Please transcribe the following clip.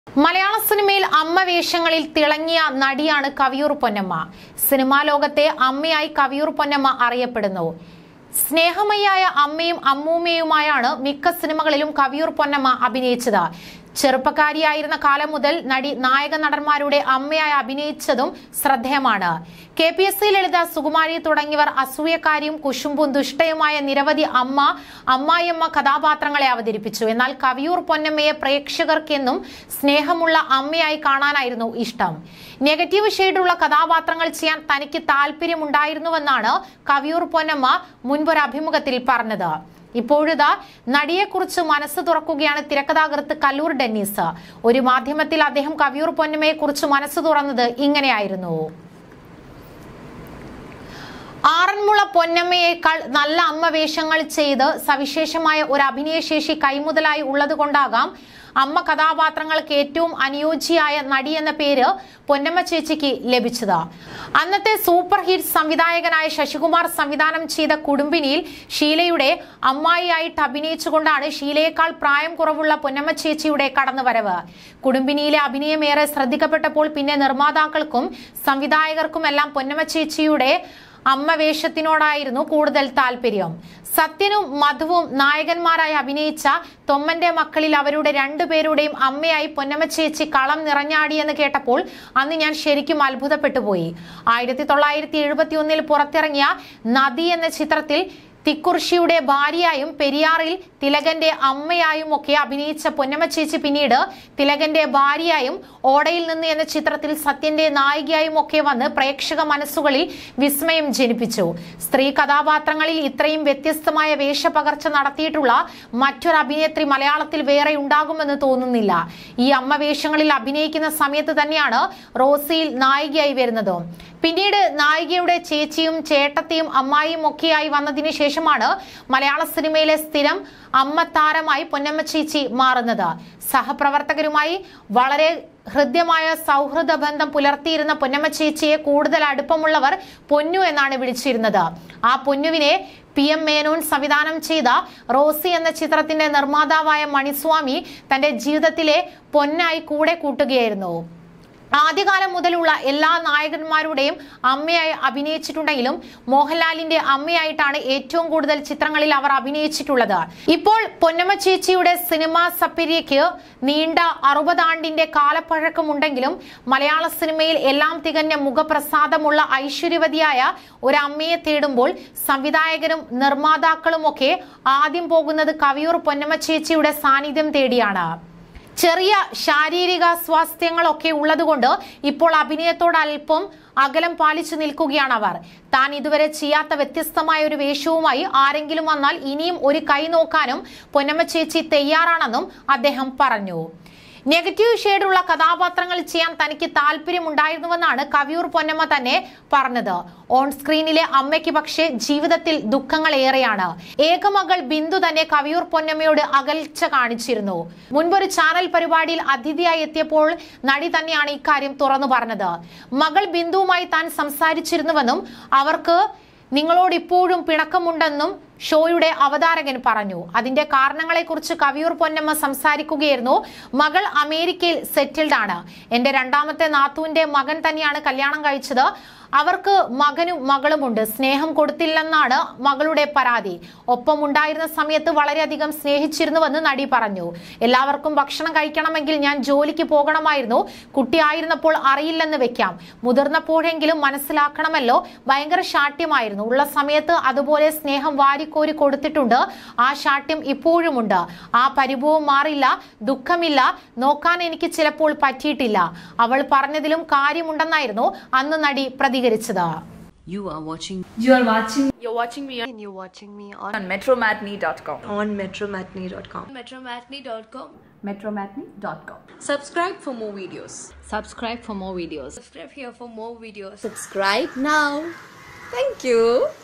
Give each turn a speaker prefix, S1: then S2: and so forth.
S1: മലയാള സിനിമയിൽ അമ്മ വേഷങ്ങളിൽ തിളങ്ങിയ നടിയാണ് കവിയൂർ പൊന്നമ്മ സിനിമാ ലോകത്തെ അമ്മയായി കവിയൂർ പൊന്നമ്മ അറിയപ്പെടുന്നു സ്നേഹമയ്യായ അമ്മയും അമ്മൂമ്മയുമായാണ് മിക്ക സിനിമകളിലും കവിയൂർ പൊന്നമ്മ അഭിനയിച്ചത് ചെറുപ്പക്കാരിയായിരുന്ന കാലം മുതൽ നടി നായക നടന്മാരുടെ അമ്മയായി അഭിനയിച്ചതും ശ്രദ്ധേയമാണ് K P S C Lalitha Sukumari തുടങ്ങിയവർ അസൂയക്കാരിയും കുശുമ്പും ദുഷ്ടയുമായ നിരവധി അമ്മ അമ്മായിയമ്മ കഥാപാത്രങ്ങളെ അവതരിപ്പിച്ചു എന്നാൽ കവിയൂർ പൊന്നമ്മയെ പ്രേക്ഷകർക്കെന്നും സ്നേഹമുള്ള അമ്മയായി കാണാനായിരുന്നു ഇഷ്ടം നെഗറ്റീവ് ഷെയ്ഡുള്ള കഥാപാത്രങ്ങൾ ചെയ്യാൻ തനിക്ക് താല്പര്യമുണ്ടായിരുന്നുവെന്നാണ് കവിയൂർ പൊന്നമ്മ മുൻപൊരു അഭിമുഖത്തിൽ പറഞ്ഞത് ഇപ്പോഴിതാ നടിയെക്കുറിച്ച് മനസ്സ് തുറക്കുകയാണ് തിരക്കഥാകൃത്ത് കല്ലൂർ ഡെന്നീസ് ഒരു മാധ്യമത്തിൽ അദ്ദേഹം കവിയൂർ പൊന്നമ്മയെ കുറിച്ച് മനസ്സ് തുറന്നത് ഇങ്ങനെയായിരുന്നു ആറന്മുള പൊന്നമ്മയേക്കാൾ നല്ല അമ്മ വേഷങ്ങൾ ചെയ്ത് സവിശേഷമായ ഒരു അഭിനയശേഷി കൈമുതലായി ഉള്ളതുകൊണ്ടാകാം അമ്മ കഥാപാത്രങ്ങൾക്ക് ഏറ്റവും അനുയോജ്യയായ നടി എന്ന പേര് പൊന്നമ്മ ചേച്ചിക്ക് ലഭിച്ചത് അന്നത്തെ സൂപ്പർ ഹിറ്റ് സംവിധായകനായ ശശികുമാർ സംവിധാനം ചെയ്ത കുടുംബിനിയിൽ ഷീലയുടെ അമ്മായിയായിട്ട് അഭിനയിച്ചുകൊണ്ടാണ് ഷീലയേക്കാൾ പ്രായം കുറവുള്ള പൊന്നമ്മ ചേച്ചിയുടെ കടന്നുവരവ് കുടുംബിനിയിലെ അഭിനയം ഏറെ ശ്രദ്ധിക്കപ്പെട്ടപ്പോൾ പിന്നെ നിർമ്മാതാക്കൾക്കും സംവിധായകർക്കുമെല്ലാം പൊന്നമ്മ ചേച്ചിയുടെ അമ്മ വേഷത്തിനോടായിരുന്നു കൂടുതൽ താല്പര്യം സത്യനും മധുവും നായകന്മാരായി അഭിനയിച്ച തൊമ്മന്റെ മക്കളിൽ അവരുടെ രണ്ടുപേരുടെയും അമ്മയായി പൊന്നമ്മ ചേച്ചി കളം നിറഞ്ഞാടിയെന്ന് കേട്ടപ്പോൾ അന്ന് ഞാൻ ശരിക്കും അത്ഭുതപ്പെട്ടു പോയി ആയിരത്തി തൊള്ളായിരത്തി എഴുപത്തി ഒന്നിൽ പുറത്തിറങ്ങിയ നദി എന്ന ചിത്രത്തിൽ തിക്കുർഷിയുടെ ഭാര്യയായും പെരിയാറിൽ തിലകന്റെ അമ്മയായും ഒക്കെ അഭിനയിച്ച പൊന്നമ്മ ചേച്ചി പിന്നീട് തിലകന്റെ ഭാര്യയായും ഓടയിൽ നിന്ന് എന്ന ചിത്രത്തിൽ സത്യന്റെ നായികയായും ഒക്കെ വന്ന് പ്രേക്ഷക മനസ്സുകളിൽ വിസ്മയം ജനിപ്പിച്ചു സ്ത്രീ കഥാപാത്രങ്ങളിൽ ഇത്രയും വ്യത്യസ്തമായ വേഷപകർച്ച നടത്തിയിട്ടുള്ള മറ്റൊരു അഭിനേത്രി മലയാളത്തിൽ വേറെ ഉണ്ടാകുമെന്ന് തോന്നുന്നില്ല ഈ അമ്മ വേഷങ്ങളിൽ അഭിനയിക്കുന്ന സമയത്ത് തന്നെയാണ് റോസിയിൽ നായികയായി വരുന്നത് പിന്നീട് നായികയുടെ ചേച്ചിയും ചേട്ടത്തിയും അമ്മായിയും ഒക്കെയായി വന്നതിന് ശേഷമാണ് മലയാള സിനിമയിലെ സ്ഥിരം അമ്മ താരമായി പൊന്നമ്മ ചേച്ചി മാറുന്നത് സഹപ്രവർത്തകരുമായി വളരെ ഹൃദ്യമായ സൗഹൃദ ബന്ധം പുലർത്തിയിരുന്ന പൊന്നമ്മ ചേച്ചിയെ കൂടുതൽ അടുപ്പമുള്ളവർ പൊന്നു എന്നാണ് വിളിച്ചിരുന്നത് ആ പൊന്നുവിനെ പി എം മേനോൻ സംവിധാനം ചെയ്ത റോസി എന്ന ചിത്രത്തിന്റെ നിർമ്മാതാവായ മണിസ്വാമി തന്റെ ജീവിതത്തിലെ പൊന്നായി കൂടെ കൂട്ടുകയായിരുന്നു ആദ്യകാലം മുതലുള്ള എല്ലാ നായകന്മാരുടെയും അമ്മയായി അഭിനയിച്ചിട്ടുണ്ടെങ്കിലും മോഹൻലാലിന്റെ അമ്മയായിട്ടാണ് ഏറ്റവും കൂടുതൽ ചിത്രങ്ങളിൽ അവർ അഭിനയിച്ചിട്ടുള്ളത് ഇപ്പോൾ പൊന്നമ്മ ചേച്ചിയുടെ സിനിമാ സപ്പിര്യയ്ക്ക് നീണ്ട അറുപതാണ്ടിന്റെ കാലപ്പഴക്കമുണ്ടെങ്കിലും മലയാള സിനിമയിൽ എല്ലാം തികഞ്ഞ മുഖപ്രസാദമുള്ള ഐശ്വര്യവതിയായ ഒരു അമ്മയെ തേടുമ്പോൾ സംവിധായകരും നിർമ്മാതാക്കളുമൊക്കെ ആദ്യം പോകുന്നത് കവിയൂർ പൊന്നമ്മ ചേച്ചിയുടെ സാന്നിധ്യം തേടിയാണ് ചെറിയ ശാരീരിക സ്വാസ്ഥ്യങ്ങളൊക്കെ ഉള്ളതുകൊണ്ട് ഇപ്പോൾ അഭിനയത്തോട് അല്പം അകലം പാലിച്ചു നിൽക്കുകയാണ് അവർ താൻ ഇതുവരെ ചെയ്യാത്ത വ്യത്യസ്തമായ ഒരു വേഷവുമായി ആരെങ്കിലും വന്നാൽ ഇനിയും ഒരു കൈ നോക്കാനും പൊന്നമ്മ ചേച്ചി തയ്യാറാണെന്നും അദ്ദേഹം പറഞ്ഞു നെഗറ്റീവ് ഷെയ്ഡുള്ള കഥാപാത്രങ്ങൾ ചെയ്യാൻ തനിക്ക് താല്പര്യമുണ്ടായിരുന്നുവെന്നാണ് കവിയൂർ പൊന്നമ്മ തന്നെ പറഞ്ഞത് ഓൺ സ്ക്രീനിലെ അമ്മയ്ക്ക് പക്ഷേ ജീവിതത്തിൽ ദുഃഖങ്ങൾ ഏറെയാണ് ഏകമകൾ ബിന്ദു തന്നെ കവിയൂർ പൊന്നമ്മയോട് അകൽച്ച കാണിച്ചിരുന്നു മുൻപൊരു ചാനൽ പരിപാടിയിൽ അതിഥിയായി എത്തിയപ്പോൾ നടി തന്നെയാണ് ഇക്കാര്യം തുറന്നു പറഞ്ഞത് മകൾ ബിന്ദുവുമായി താൻ സംസാരിച്ചിരുന്നുവെന്നും അവർക്ക് നിങ്ങളോട് ഇപ്പോഴും പിണക്കമുണ്ടെന്നും ഷോയുടെ അവതാരകൻ പറഞ്ഞു അതിന്റെ കാരണങ്ങളെക്കുറിച്ച് കവിയൂർ പൊന്നമ്മ സംസാരിക്കുകയായിരുന്നു മകൾ അമേരിക്കയിൽ സെറ്റിൽഡ് ആണ് എന്റെ രണ്ടാമത്തെ നാത്തുവിന്റെ മകൻ തന്നെയാണ് കല്യാണം കഴിച്ചത് അവർക്ക് മകനും മകളുമുണ്ട് സ്നേഹം കൊടുത്തില്ലെന്നാണ് മകളുടെ പരാതി ഒപ്പം ഉണ്ടായിരുന്ന സമയത്ത് വളരെയധികം സ്നേഹിച്ചിരുന്നുവെന്ന് നടി പറഞ്ഞു എല്ലാവർക്കും ഭക്ഷണം കഴിക്കണമെങ്കിൽ ഞാൻ ജോലിക്ക് പോകണമായിരുന്നു കുട്ടിയായിരുന്നപ്പോൾ അറിയില്ലെന്ന് വെക്കാം മുതിർന്നപ്പോഴെങ്കിലും മനസ്സിലാക്കണമല്ലോ ഭയങ്കര ശാഠ്യമായിരുന്നു ഉള്ള സമയത്ത് അതുപോലെ സ്നേഹം വാരിക്കോരി കൊടുത്തിട്ടുണ്ട് ആ ശാഠ്യം ഇപ്പോഴുമുണ്ട് ആ പരിഭവം മാറില്ല ദുഃഖമില്ല നോക്കാൻ എനിക്ക് ചിലപ്പോൾ പറ്റിയിട്ടില്ല അവൾ പറഞ്ഞതിലും കാര്യമുണ്ടെന്നായിരുന്നു അന്ന് നടി പ്രതികരിച്ചത്
S2: You are watching
S3: You are watching
S4: You're watching me
S5: and you're watching me on,
S4: on metromatney.com.
S5: on metromatney.com.
S3: metromatney.com.
S4: Metromatney.com.
S5: Subscribe for more videos.
S2: subscribe for more videos.
S3: Subscribe here for more videos.
S5: Subscribe now. Thank you.